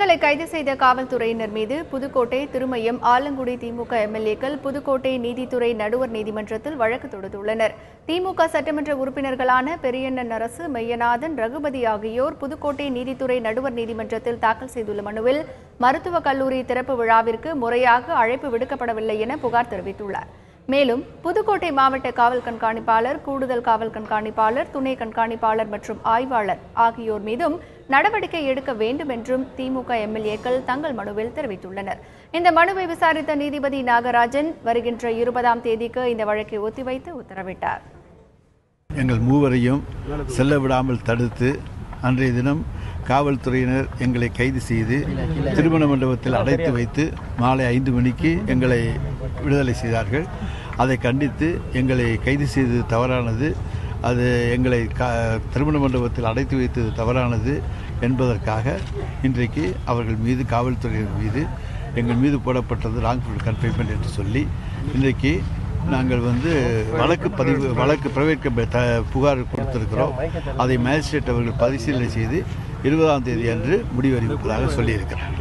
எங்களை கைது செய்த காவல்துறையினர் மீது புதுக்கோட்டை திருமயம் ஆலங்குடி திமுக எம்எல்ஏக்கள் புதுக்கோட்டை நீதித்துறை நடுவர் நீதிமன்றத்தில் வழக்கு தொடுத்துள்ளனர் திமுக சட்டமன்ற உறுப்பினர்களான பெரியண்ணன் அரசு மெய்யநாதன் ரகுபதி ஆகியோர் புதுக்கோட்டை நீதித்துறை நடுவர் நீதிமன்றத்தில் தாக்கல் செய்துள்ள மனுவில் மருத்துவக் கல்லூரி திறப்பு விழாவிற்கு முறையாக அழைப்பு விடுக்கப்படவில்லை என புகார் தெரிவித்துள்ளார் மேலும் புதுக்கோட்டை மாவட்ட காவல் கண்காணிப்பாளர் கூடுதல் காவல் கண்காணிப்பாளர் துணை கண்காணிப்பாளர் மற்றும் ஆய்வாளர் ஆகியோர் மீதும் நடவடிக்கை எடுக்க வேண்டும் என்றும் திமுக எம்எல்ஏக்கள் தங்கள் மனுவில் தெரிவித்துள்ளனர் இந்த மனுவை விசாரித்த நீதிபதி நாகராஜன் வருகின்ற இருபதாம் தேதிக்கு இந்த வழக்கை ஒத்திவைத்து உத்தரவிட்டார் எங்கள் மூவரையும் செல்ல விடாமல் தடுத்து அன்றைய தினம் காவல்துறையினர் எங்களை கைது செய்து திருமண மண்டபத்தில் அடைத்து வைத்து மாலை ஐந்து மணிக்கு எங்களை விடுதலை செய்தார்கள் அதை கண்டித்து எங்களை கைது செய்தது தவறானது அது எங்களை கா திருமண மண்டபத்தில் அடைத்து வைத்தது தவறானது என்பதற்காக இன்றைக்கு அவர்கள் மீது காவல்துறையினர் மீது எங்கள் மீது போடப்பட்டது ராங்ஃபுல் கன்ஃபைன்மெண்ட் என்று சொல்லி இன்றைக்கு நாங்கள் வந்து வழக்கு பதிவு வழக்கு பிரைவேட் கம்பெனி த புகார் கொடுத்திருக்கிறோம் அதை மேஜிஸ்ட்ரேட் அவர்கள் பரிசீலனை செய்து இருபதாம் தேதி அன்று முடிவறிவிப்பதாக சொல்லியிருக்கிறார்